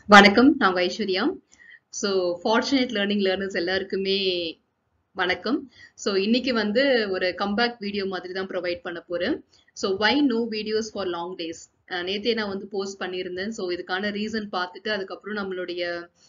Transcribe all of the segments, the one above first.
வணக்கம் நான் உங்க Aishwarya so fortunate learning learners எல்லாருக்குமே வணக்கம் ஸோ இன்னைக்கு வந்து ஒரு கம்பேக் வீடியோ மாதிரி தான் ப்ரொவைட் பண்ண போறேன் so why no videos for long days நேத்தே நான் வந்து போஸ்ட் பண்ணியிருந்தேன் ஸோ இதுக்கான ரீசன் பார்த்துட்டு அதுக்கப்புறம் நம்மளுடைய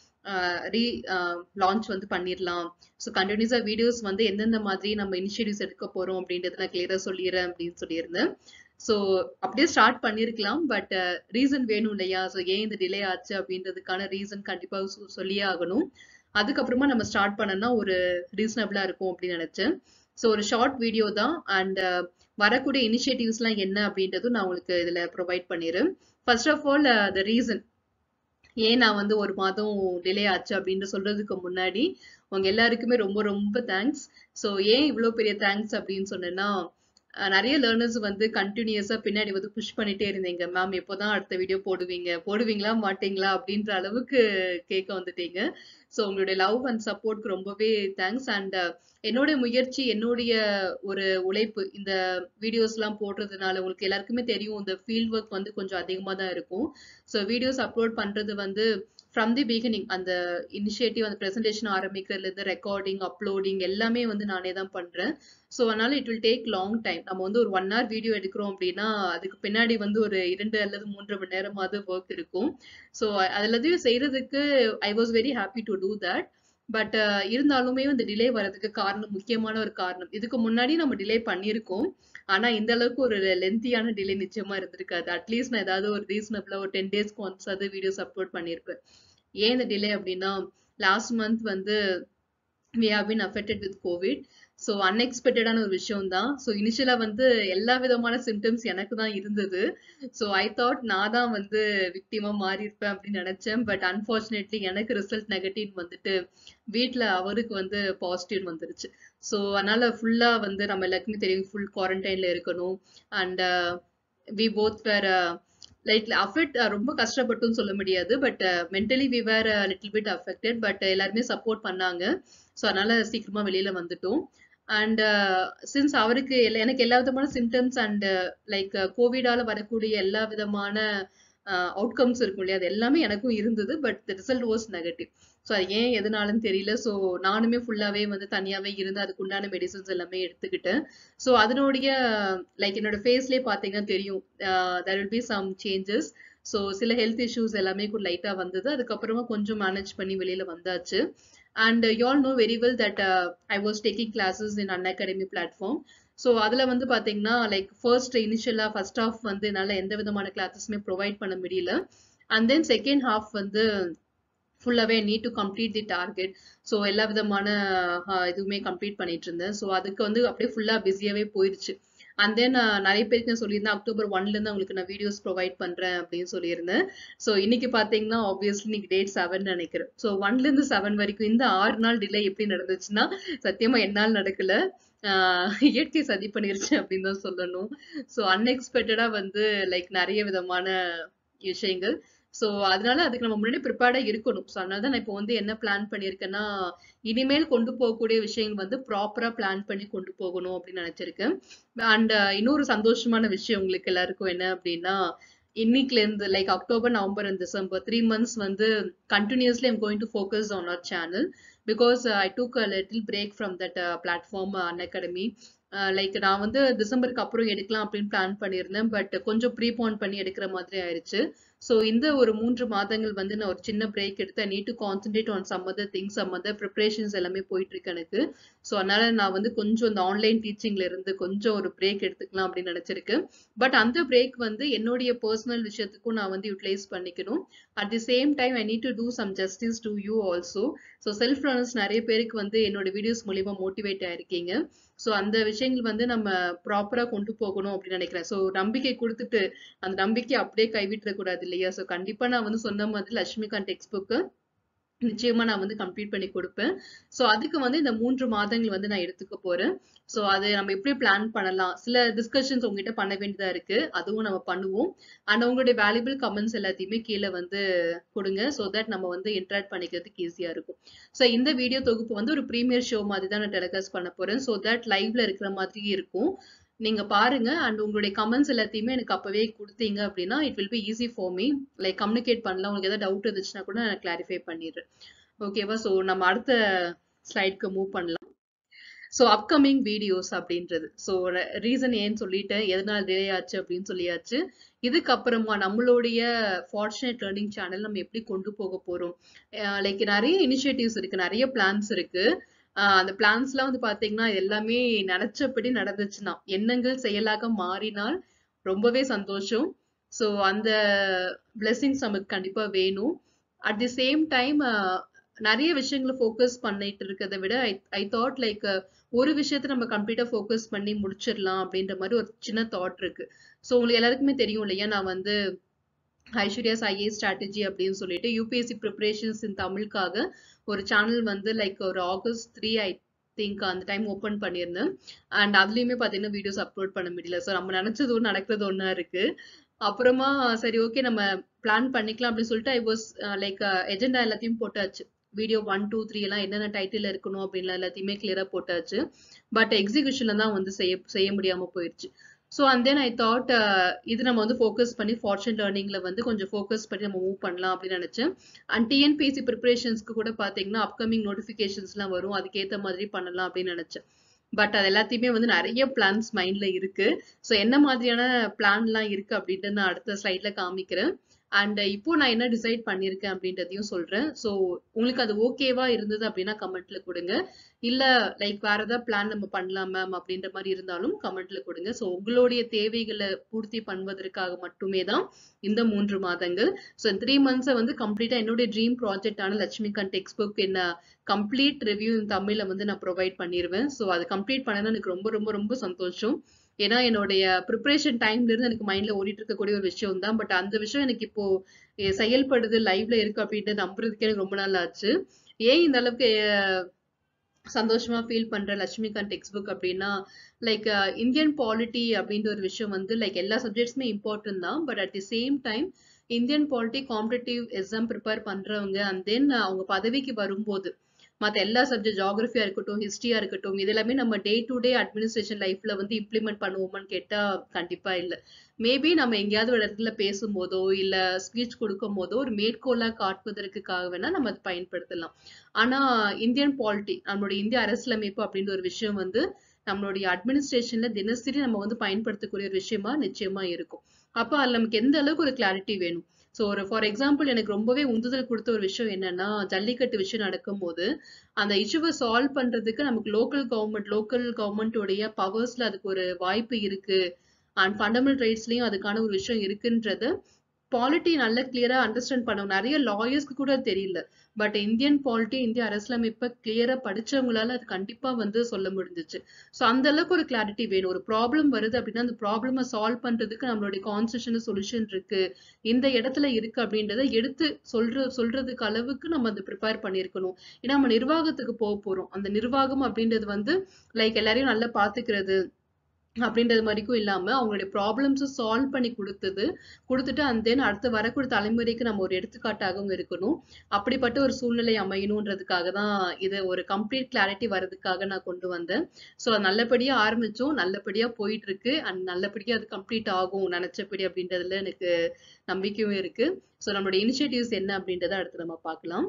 ரீ லான்ச் வந்து பண்ணிடலாம் ஸோ கண்டினியூஸாக வீடியோஸ் வந்து எந்தெந்த மாதிரி நம்ம இனிஷியேட்டிவ்ஸ் எடுக்க போகிறோம் அப்படின்றத நான் கிளியராக சொல்லிடுறேன் அப்படின்னு சொல்லியிருந்தேன் ஸோ அப்படியே ஸ்டார்ட் பண்ணியிருக்கலாம் பட் ரீசன் வேணும் இல்லையா ஸோ ஏன் இந்த டிலே ஆச்சு அப்படின்றதுக்கான ரீசன் கண்டிப்பாக சொல்லியே ஆகணும் அதுக்கப்புறமா நம்ம ஸ்டார்ட் பண்ணனா ஒரு ரீசனபிளா இருக்கும் அப்படின்னு நினைச்சேன் ஸோ ஒரு ஷார்ட் வீடியோ தான் அண்ட் வரக்கூடிய இனிஷியேட்டிவ்ஸ்லாம் என்ன அப்படின்றதும் நான் உங்களுக்கு இதில் ப்ரொவைட் பண்ணிடுறேன் first of all the reason ஏன் நான் வந்து ஒரு மாதம் டிலே ஆச்சு அப்படின்னு சொல்றதுக்கு முன்னாடி உங்க எல்லாருக்குமே ரொம்ப ரொம்ப தேங்க்ஸ் ஸோ ஏன் இவ்வளோ பெரிய தேங்க்ஸ் அப்படின்னு சொன்னேன்னா நிறைய லேர்னர்ஸ் வந்து கண்டினியூஸா பின்னாடி வந்து புஷ் பண்ணிட்டே இருந்தீங்க மேம் எப்போதான் அடுத்த வீடியோ போடுவீங்க போடுவீங்களா மாட்டீங்களா அப்படின்ற அளவுக்கு கேட்க வந்துட்டீங்க ஸோ உங்களுடைய லவ் அண்ட் சப்போர்ட்க்கு ரொம்பவே தேங்க்ஸ் அண்ட் என்னுடைய முயற்சி என்னுடைய ஒரு உழைப்பு இந்த வீடியோஸ் எல்லாம் போடுறதுனால உங்களுக்கு எல்லாருக்குமே தெரியும் இந்த ஃபீல்ட் ஒர்க் வந்து கொஞ்சம் அதிகமாக தான் இருக்கும் ஸோ வீடியோஸ் அப்லோட் பண்றது வந்து ஃப்ரம் தி பிகினிங் அந்த இனிஷியேட்டிவ் அந்த ப்ரெசன்டேஷன் ஆரம்பிக்கிறதுலேருந்து ரெக்கார்டிங் அப்லோடிங் எல்லாமே வந்து நானே தான் பண்றேன் ஸோ அதனால it will take long time நம்ம வந்து ஒரு ஒன் ஹவர் வீடியோ எடுக்கிறோம் அப்படின்னா அதுக்கு பின்னாடி வந்து ஒரு இரண்டு அல்லது மூன்று மணி நேரமாவது ஒர்க் இருக்கும் ஸோ அதுலதையும் செய்யறதுக்கு I was very happy to do that but இருந்தாலுமே இந்த டிலே வர்றதுக்கு காரணம் முக்கியமான ஒரு காரணம் இதுக்கு முன்னாடி நம்ம டிலே பண்ணியிருக்கோம் ஆனா இந்த அளவுக்கு ஒரு லென்த்தியான டிலே நிச்சயமா இருந்திருக்காது அட்லீஸ்ட் நான் ஏதாவது ஒரு ரீசனபிளா ஒரு டென் டேஸ்க்கு ஒன்ஸ் அது வீடியோஸ் அப்லோட் பண்ணியிருப்பேன் ஏன் இந்த டிலே அப்படின்னா லாஸ்ட் மந்த் வந்து we have been affected with covid so அன்எக்ஸ்பெக்டடான ஒரு விஷயம் தான் ஸோ இனிஷியலா வந்து எல்லா விதமான சிம்டம்ஸ் எனக்கு தான் இருந்தது ஸோ ஐ தாட் நான் தான் வந்து விக்டிமா மாறி இருப்பேன் அப்படின்னு நினைச்சேன் பட் அன்பார்ச்சுனேட்லி எனக்கு ரிசல்ட் நெகட்டிவ் வந்துட்டு வீட்டில் அவருக்கு வந்து பாசிட்டிவ் வந்துருச்சு ஸோ அதனால ஃபுல்லா வந்து நம்ம எல்லாருக்குமே தெரியும் ஃபுல் குவாரண்டைன்ல இருக்கணும் அண்ட் வி போத் வேற லைக் அஃபெக்ட் ரொம்ப கஷ்டப்பட்டுன்னு சொல்ல முடியாது but mentally we were little bit affected but எல்லாருமே சப்போர்ட் பண்ணாங்க ஸோ அதனால சீக்கிரமா வெளியில வந்துட்டோம் அண்ட் சின்ஸ் அவருக்கு எனக்கு எல்லா விதமான சிம்டம்ஸ் அண்ட் லைக் கோவிடால வரக்கூடிய எல்லா விதமான அவுட்கம்ஸ் இருக்கும் இல்லையா அது எல்லாமே எனக்கும் இருந்தது but the result was negative so அது ஏன் எதனாலும் தெரியல ஸோ நானுமே ஃபுல்லாகவே வந்து தனியாகவே இருந்து அதுக்கு உண்டான மெடிசன்ஸ் எல்லாமே எடுத்துக்கிட்டேன் ஸோ அதனுடைய லைக் என்னோட ஃபேஸ்லேயே பார்த்தீங்கன்னா தெரியும் there will be some changes so சில ஹெல்த் இஷ்யூஸ் எல்லாமே கூட லைட்டாக வந்தது அதுக்கப்புறமா கொஞ்சம் மேனேஜ் பண்ணி வெளியில வந்தாச்சு and you all know very well that I was taking classes in Unacademy platform so அதில் வந்து பார்த்தீங்கன்னா லைக் ஃபர்ஸ்ட் இனிஷியலாக ஃபர்ஸ்ட் ஹாஃப் வந்து என்னால் எந்த விதமான கிளாஸஸுமே ப்ரொவைட் பண்ண முடியல அண்ட் தென் செகண்ட் ஹாஃப் வந்து ஃபுல்லாகவே need to complete the target so எல்லா விதமான இதுவுமே கம்ப்ளீட் பண்ணிட்டு இருந்தேன் ஸோ அதுக்கு வந்து அப்படியே ஃபுல்லாக பிஸியாகவே போயிடுச்சு அண்ட் தென் நிறைய பேருக்கு நான் சொல்லியிருந்தேன் அக்டோபர் ஒன்லேருந்து உங்களுக்கு நான் வீடியோஸ் ப்ரொவைட் பண்ணுறேன் அப்படின்னு சொல்லியிருந்தேன் ஸோ இன்னைக்கு பார்த்தீங்கன்னா ஆப்வியஸ்லி இன்னைக்கு டேட் செவன் நினைக்கிறேன் ஸோ ஒன்லேருந்து செவன் வரைக்கும் இந்த ஆறு நாள் டிலே எப்படி நடந்துச்சுன்னா சத்தியமாக என்னால் நடக்கல இயற்கை சதி பண்ணிருச்சு அப்படின்னு தான் சொல்லணும் ஸோ அன்எக்ஸ்பெக்டடா வந்து லைக் நிறைய விதமான விஷயங்கள் ஸோ அதனால அதுக்கு நம்ம முன்னாடி ப்ரிப்பேர்டா இருக்கணும் ஸோ அதனால தான் நான் இப்போ வந்து என்ன பிளான் பண்ணியிருக்கேன்னா இனிமேல் கொண்டு போகக்கூடிய விஷயங்கள் வந்து ப்ராப்பரா பிளான் பண்ணி கொண்டு போகணும் அப்படின்னு நினைச்சிருக்கேன் அண்ட் இன்னொரு சந்தோஷமான விஷயம் உங்களுக்கு எல்லாருக்கும் என்ன அப்படின்னா இன்னைக்குல இருந்து like October November and December three months வந்து continuously I'm going to focus on our channel because I took a little break from that platform Unacademy like நான் வந்து டிசம்பருக்கு அப்புறம் எடுக்கலாம் அப்படின்னு பிளான் பண்ணியிருந்தேன் பட் கொஞ்சம் ப்ரீபான் பண்ணி எடுக்கிற மாதிரி ஆயிடுச்சு ஸோ இந்த ஒரு மூன்று மாதங்கள் வந்து நான் ஒரு சின்ன பிரேக் எடுத்து need to concentrate on some other things some other preparations எல்லாமே போயிட்டு இருக்கு எனக்கு ஸோ அதனால நான் வந்து கொஞ்சம் இந்த ஆன்லைன் டீச்சிங்ல இருந்து கொஞ்சம் ஒரு பிரேக் எடுத்துக்கலாம் அப்படின்னு நினைச்சிருக்கேன் பட் அந்த பிரேக் வந்து என்னுடைய பர்சனல் விஷயத்துக்கும் நான் வந்து யூட்டிலைஸ் பண்ணிக்கணும் at the same time I need to do some justice to you also so self learners நிறைய பேருக்கு வந்து என்னோட வீடியோஸ் மூலியமா மோட்டிவேட் ஆயிருக்கீங்க ஸோ அந்த விஷயங்கள் வந்து நம்ம ப்ராப்பரா கொண்டு போகணும் அப்படின்னு நினைக்கிறேன் ஸோ நம்பிக்கை கொடுத்துட்டு அந்த நம்பிக்கை அப்படியே கைவிட்டுறக்கூடாது இல்லையா ஸோ கண்டிப்பா நான் வந்து சொன்ன மாதிரி லட்சுமிகாந்த் டெக்ஸ்ட் புக்கு நிச்சயமா நான் வந்து கம்ப்ளீட் பண்ணி கொடுப்பேன் ஸோ அதுக்கு வந்து இந்த மூன்று மாதங்கள் வந்து நான் எடுத்துக்க போறேன் ஸோ அது நம்ம எப்படி பிளான் பண்ணலாம் சில டிஸ்கஷன்ஸ் உங்ககிட்ட பண்ண வேண்டியதா இருக்கு அதுவும் நம்ம பண்ணுவோம் அண்ட் உங்களுடைய வேல்யூபிள் கமெண்ட்ஸ் எல்லாத்தையுமே கீழே வந்து கொடுங்க ஸோ தட் நம்ம வந்து இன்டராக்ட் பண்ணிக்கிறதுக்கு ஈஸியா இருக்கும் ஸோ இந்த வீடியோ தொகுப்பு வந்து ஒரு ப்ரீமியர் ஷோ மாதிரி தான் நான் டெலிகாஸ்ட் பண்ண போறேன் ஸோ தட் லைவ்ல இருக்கிற மாதிரி இருக்கும் நீங்க பாருங்க அண்ட் உங்களுடைய கமெண்ட்ஸ் எல்லாத்தையுமே எனக்கு அப்பவே கொடுத்தீங்க அப்படின்னா it will be easy for me like communicate பண்ணலாம் உங்களுக்கு ஏதாவது டவுட் இருந்துச்சுன்னா கூட நான் கிளாரிஃபை பண்ணிடுறேன் ஓகேவா ஸோ நம்ம அடுத்த ஸ்லைட்க்கு மூவ் பண்ணலாம் ஸோ அப்கமிங் வீடியோஸ் அப்படின்றது ஸோ ரீசன் ஏன்னு சொல்லிட்டேன் எதனால் டிலே ஆச்சு அப்படின்னு சொல்லியாச்சு இதுக்கப்புறமா நம்மளுடைய ஃபார்ச்சுனேட் லேர்னிங் சேனல் நம்ம எப்படி கொண்டு போக போறோம் லைக் நிறைய இனிஷியேட்டிவ்ஸ் இருக்கு நிறைய பிளான்ஸ் இருக்கு அந்த பிளான்ஸ்லாம் வந்து பாத்தீங்கன்னா எல்லாமே நினைச்சபடி நடந்துச்சுன்னா எண்ணங்கள் செயலாக மாறினால் ரொம்பவே சந்தோஷம் ஸோ அந்த பிளெஸிங்ஸ் நமக்கு கண்டிப்பா வேணும் அட் தி சேம் டைம் நிறைய விஷயங்களை ஃபோக்கஸ் பண்ணிட்டு இருக்கிறத விட ஐ ஐ தாட் லைக் ஒரு விஷயத்த நம்ம கம்ப்ளீட்டா ஃபோக்கஸ் பண்ணி முடிச்சிடலாம் அப்படின்ற மாதிரி ஒரு சின்ன தாட் இருக்கு ஸோ உங்களுக்கு எல்லாருக்குமே தெரியும் இல்லையா நான் வந்து ஐஸ்வர்யாஸ் ஐஏ ஸ்ட்ராட்டஜி அப்படின்னு சொல்லிட்டு யூபிஎஸ்சி ப்ரிப்பரேஷன்ஸ் இன் தமிழுக்காக ஒரு சேனல் வந்து லைக் ஒரு ஆகஸ்ட் த்ரீ ஐ திங்க் அந்த டைம் ஓப்பன் பண்ணியிருந்தேன் அண்ட் அதுலயுமே பார்த்தீங்கன்னா வீடியோஸ் அப்லோட் பண்ண முடியல ஸோ நம்ம நினைச்சது ஒன்று நடக்கிறது ஒன்றா இருக்கு அப்புறமா சரி ஓகே நம்ம பிளான் பண்ணிக்கலாம் அப்படின்னு சொல்லிட்டு ஐ வாஸ் லைக் எஜெண்டா எல்லாத்தையும் போட்டாச்சு வீடியோ ஒன் டூ த்ரீ எல்லாம் என்னென்ன டைட்டில் இருக்கணும் அப்படின்னு எல்லாத்தையுமே கிளியரா போட்டாச்சு பட் எக்ஸிகியூஷன்ல தான் வந்து செய்ய செய்ய முடியாம போயிடுச்சு so and then I thought இது நம்ம வந்து ஃபோக்கஸ் பண்ணி ஃபார்ச்சூன் லேர்னிங்ல வந்து கொஞ்சம் ஃபோக்கஸ் பண்ணி நம்ம மூவ் பண்ணலாம் அப்படின்னு நினைச்சேன் அண்ட் டிஎன்பிஎஸ்சி ப்ரிப்பரேஷன்ஸ்க்கு கூட பார்த்தீங்கன்னா அப்கமிங் நோட்டிஃபிகேஷன்ஸ்லாம் வரும் அதுக்கேற்ற மாதிரி பண்ணலாம் அப்படின்னு நினைச்சேன் பட் அது எல்லாத்தையுமே வந்து நிறைய பிளான்ஸ் மைண்ட்ல இருக்கு ஸோ என்ன மாதிரியான பிளான்லாம் இருக்கு அப்படின்ட்டு நான் அடுத்த ஸ்லைட்ல காமிக்கிறேன் அண்ட் இப்போ நான் என்ன டிசைட் பண்ணியிருக்கேன் அப்படின்றதையும் சொல்றேன் ஸோ உங்களுக்கு அது ஓகேவா இருந்தது அப்படின்னா கமெண்ட்ல கொடுங்க இல்ல லைக் வேற ஏதாவது பிளான் நம்ம பண்ணலாம் மேம் அப்படின்ற மாதிரி இருந்தாலும் கமெண்ட்ல கொடுங்க ஸோ உங்களுடைய தேவைகளை பூர்த்தி பண்ணுவதற்காக மட்டுமே தான் இந்த மூன்று மாதங்கள் ஸோ த்ரீ மந்த்ஸை வந்து கம்ப்ளீட்டா என்னுடைய ட்ரீம் ப்ராஜெக்டான லட்சுமிகாந்த் டெக்ஸ்ட் புக் என்ன கம்ப்ளீட் ரிவ்யூ தமிழ்ல வந்து நான் ப்ரொவைட் பண்ணிடுவேன் ஸோ அது கம்ப்ளீட் பண்ணதான் எனக்கு ரொம்ப ரொம்ப ரொம்ப சந்தோஷம் ஏன்னா என்னுடைய ப்ரிப்பரேஷன் டைம்ல இருந்து எனக்கு மைண்ட்ல ஓடிட்டு இருக்கக்கூடிய ஒரு விஷயம் தான் பட் அந்த விஷயம் எனக்கு இப்போ செயல்படுது லைவ்ல இருக்கு அப்படின்ட்டு நம்புறதுக்கு எனக்கு ரொம்ப நாள் ஆச்சு ஏன் இந்த அளவுக்கு சந்தோஷமா ஃபீல் பண்ற லட்சுமிகாந்த் டெக்ஸ்ட் புக் அப்படின்னா லைக் இந்தியன் பாலிட்டி அப்படின்ற ஒரு விஷயம் வந்து லைக் எல்லா சப்ஜெக்ட்ஸுமே இம்பார்ட்டன்ட் தான் but at the same time Indian polity competitive exam prepare பண்றவங்க அண்ட் தென் அவங்க பதவிக்கு வரும்போது மற்ற எல்லா சப்ஜெக்ட் ஜாகிரபியா இருக்கட்டும் ஹிஸ்டரியா இருக்கட்டும் இது எல்லாமே நம்ம டே டு டே அட்மினிஸ்ட்ரேஷன் லைஃப்ல வந்து இம்ப்ளிமெண்ட் பண்ணுவோமான்னு கேட்டா கண்டிப்பா இல்லை மேபி நம்ம எங்கேயாவது ஒரு இடத்துல பேசும்போதோ இல்ல ஸ்பீச் கொடுக்கும் போதோ ஒரு மேற்கோளா காட்டுவதற்காக வேணா நம்ம அதை பயன்படுத்தலாம் ஆனா இந்தியன் பாலிட்டி நம்மளுடைய இந்திய அரசியலமைப்பு அப்படின்ற ஒரு விஷயம் வந்து நம்மளுடைய அட்மினிஸ்ட்ரேஷன்ல தினசரி நம்ம வந்து பயன்படுத்தக்கூடிய ஒரு விஷயமா நிச்சயமா இருக்கும் அப்ப அதுல நமக்கு எந்த அளவுக்கு ஒரு கிளாரிட்டி வேணும் ஸோ ஒரு ஃபார் எக்ஸாம்பிள் எனக்கு ரொம்பவே உந்துதல் கொடுத்த ஒரு விஷயம் என்னன்னா ஜல்லிக்கட்டு விஷயம் நடக்கும் போது அந்த இஷ்யூவை சால்வ் பண்றதுக்கு நமக்கு லோக்கல் கவர்மெண்ட் லோக்கல் கவர்மெண்ட்டோடைய பவர்ஸ்ல அதுக்கு ஒரு வாய்ப்பு இருக்கு அண்ட் ஃபண்டமெண்டல் ரைட்ஸ்லயும் அதுக்கான ஒரு விஷயம் இருக்குன்றது பாலிட்டி நல்ல கிளியரா அண்டர்ஸ்டாண்ட் பண்ணணும் நிறைய லாயர்ஸ்க்கு கூட தெரியல பட் இந்தியன் பாலிட்டி இந்திய அரசியலமைப்பை கிளியரா படிச்சவங்களால அது கண்டிப்பா வந்து சொல்ல முடிஞ்சிச்சு ஸோ அந்த அளவுக்கு ஒரு கிளாரிட்டி வேணும் ஒரு ப்ராப்ளம் வருது அப்படின்னா அந்த ப்ராப்ளமை சால்வ் பண்றதுக்கு நம்மளுடைய கான்ஸ்டியூஷன் சொல்யூஷன் இருக்கு இந்த இடத்துல இருக்கு அப்படின்றத எடுத்து சொல்ற சொல்றதுக்கு அளவுக்கு நம்ம அதை ப்ரிப்பேர் பண்ணியிருக்கணும் ஏன்னா நம்ம நிர்வாகத்துக்கு போக போறோம் அந்த நிர்வாகம் அப்படின்றது வந்து லைக் எல்லாரையும் நல்லா பாத்துக்கிறது அப்படின்றது மாதிரிக்கும் இல்லாம அவங்களுடைய ப்ராப்ளம்ஸை சால்வ் பண்ணி கொடுத்தது கொடுத்துட்டு அந்த தென் அடுத்து வரக்கூடிய தலைமுறைக்கு நம்ம ஒரு எடுத்துக்காட்டாகவும் இருக்கணும் அப்படிப்பட்ட ஒரு சூழ்நிலை அமையணுன்றதுக்காக தான் இது ஒரு கம்ப்ளீட் கிளாரிட்டி வர்றதுக்காக நான் கொண்டு வந்தேன் ஸோ நல்லபடியா ஆரம்பிச்சோம் நல்லபடியா போயிட்டு இருக்கு அண்ட் நல்லபடியா அது கம்ப்ளீட் ஆகும் நினைச்சபடி அப்படின்றதுல எனக்கு நம்பிக்கையும் இருக்கு ஸோ நம்மளுடைய இனிஷியேட்டிவ்ஸ் என்ன அப்படின்றத அடுத்து நம்ம பார்க்கலாம்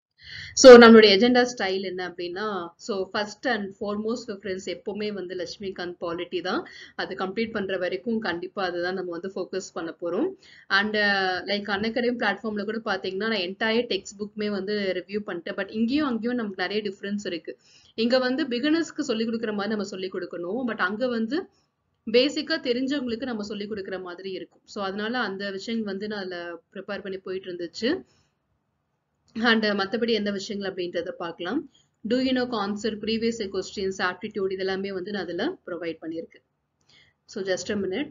ஸோ நம்மளுடைய எஜெண்டா ஸ்டைல் என்ன அப்படின்னா so first and foremost preference எப்பவுமே வந்து லட்சுமிகாந்த் பாலிட்டி தான் அது கம்ப்ளீட் பண்ற வரைக்கும் கண்டிப்பா அதுதான் நம்ம வந்து ஃபோக்கஸ் பண்ண போறோம் அண்ட் லைக் அன்னக்கரையும் பிளாட்ஃபார்ம்ல கூட பாத்தீங்கன்னா நான் என்டையர் டெக்ஸ்ட் புக்மே வந்து ரிவ்யூ பண்ணிட்டேன் பட் இங்கேயும் அங்கேயும் நமக்கு நிறைய டிஃப்ரென்ஸ் இருக்கு இங்க வந்து பிகினர்ஸ்க்கு சொல்லி கொடுக்குற மாதிரி நம்ம சொல்லி கொடுக்கணும் பட் அங்க வந்து பேசிக்கா தெரிஞ்சவங்களுக்கு நம்ம சொல்லி கொடுக்குற மாதிரி இருக்கும் ஸோ அதனால அந்த விஷயம் வந்து நான் அதில் ப்ரிப்பேர் பண்ணி போயிட்டு இருந்துச்சு அண்ட் மற்றபடி எந்த விஷயங்கள் அப்படின்றத பார்க்கலாம் do you know concept previous questions aptitude இதெல்லாமே வந்து நான் அதில் ப்ரொவைட் பண்ணியிருக்கேன் so just a minute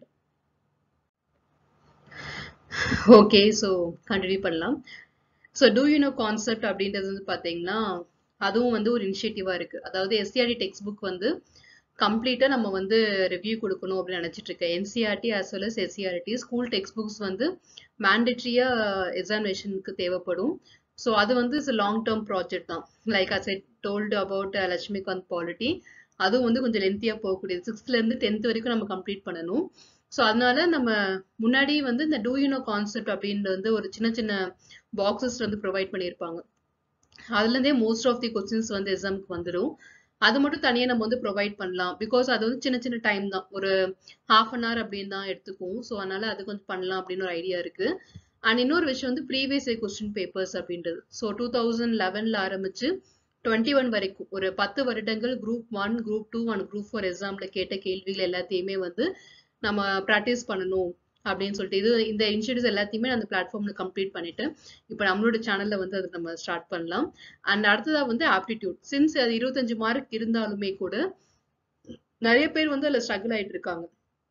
okay so continue பண்ணலாம் so do you know concept அப்படின்றது வந்து பார்த்தீங்கன்னா அதுவும் வந்து ஒரு இனிஷியேட்டிவா இருக்கு அதாவது எஸ்சிஆர்டி டெக்ஸ்ட் புக் வந்து கம்ப்ளீட்டா நம்ம வந்து ரிவ்யூ கொடுக்கணும் அப்படின்னு நினைச்சிட்டு இருக்கேன் NCERT as well as SCERT school text books வந்து மேண்டட்ரியா எக்ஸாமினேஷனுக்கு தேவைப்படும் ஸோ அது வந்து இட்ஸ் லாங் டேர்ம் ப்ராஜெக்ட் தான் like as I told about Laxmikanth polity அதுவும் வந்து கொஞ்சம் லென்த்தியா போகக்கூடியது சிக்ஸ்த்ல இருந்து டென்த் வரைக்கும் நம்ம கம்ப்ளீட் பண்ணணும் ஸோ அதனால நம்ம முன்னாடி வந்து இந்த டூ யூனோ கான்செப்ட் அப்படின்றது வந்து ஒரு சின்ன சின்ன பாக்ஸஸ் வந்து ப்ரொவைட் பண்ணியிருப்பாங்க அதுல இருந்தே மோஸ்ட் ஆஃப் தி கொஸ்டின்ஸ் வந்து எக்ஸாமுக்கு வந்துடும் அது மட்டும் தனியாக நம்ம வந்து ப்ரொவைட் பண்ணலாம் பிகாஸ் அது வந்து சின்ன சின்ன டைம் தான் ஒரு ஹாஃப் அன் ஹவர் அப்படின்னு தான் எடுத்துக்கும் ஸோ அதனால அது கொஞ்சம் பண்ணலாம் அப்படின்னு ஒரு ஐடியா இருக்கு அண்ட் இன்னொரு விஷயம் வந்து ப்ரீவியஸ் இயர் கொஸ்டின் பேப்பர்ஸ் அப்படின்றது ஸோ டூ தௌசண்ட் லெவன்ல ஆரம்பிச்சு டுவெண்ட்டி ஒன் வரைக்கும் ஒரு பத்து வருடங்கள் group one group two and group four எக்ஸாம்ல கேட்ட கேள்விகள் எல்லாத்தையுமே வந்து நம்ம ப்ராக்டிஸ் பண்ணணும் அப்படின்னு சொல்லிட்டு இது இந்த இன்ஸ்டியூட்ஸ் எல்லாத்தையுமே அந்த பிளாட்ஃபார்ம்ல கம்ப்ளீட் பண்ணிட்டு இப்போ நம்மளோட சேனல்ல வந்து அது நம்ம ஸ்டார்ட் பண்ணலாம் அண்ட் அடுத்ததா வந்து ஆப்டிடியூட் சின்ஸ் அது இருபத்தஞ்சு மார்க் இருந்தாலுமே கூட நிறைய பேர் வந்து அதில் ஸ்ட்ரகிள் ஆயிட்டு இருக்காங்க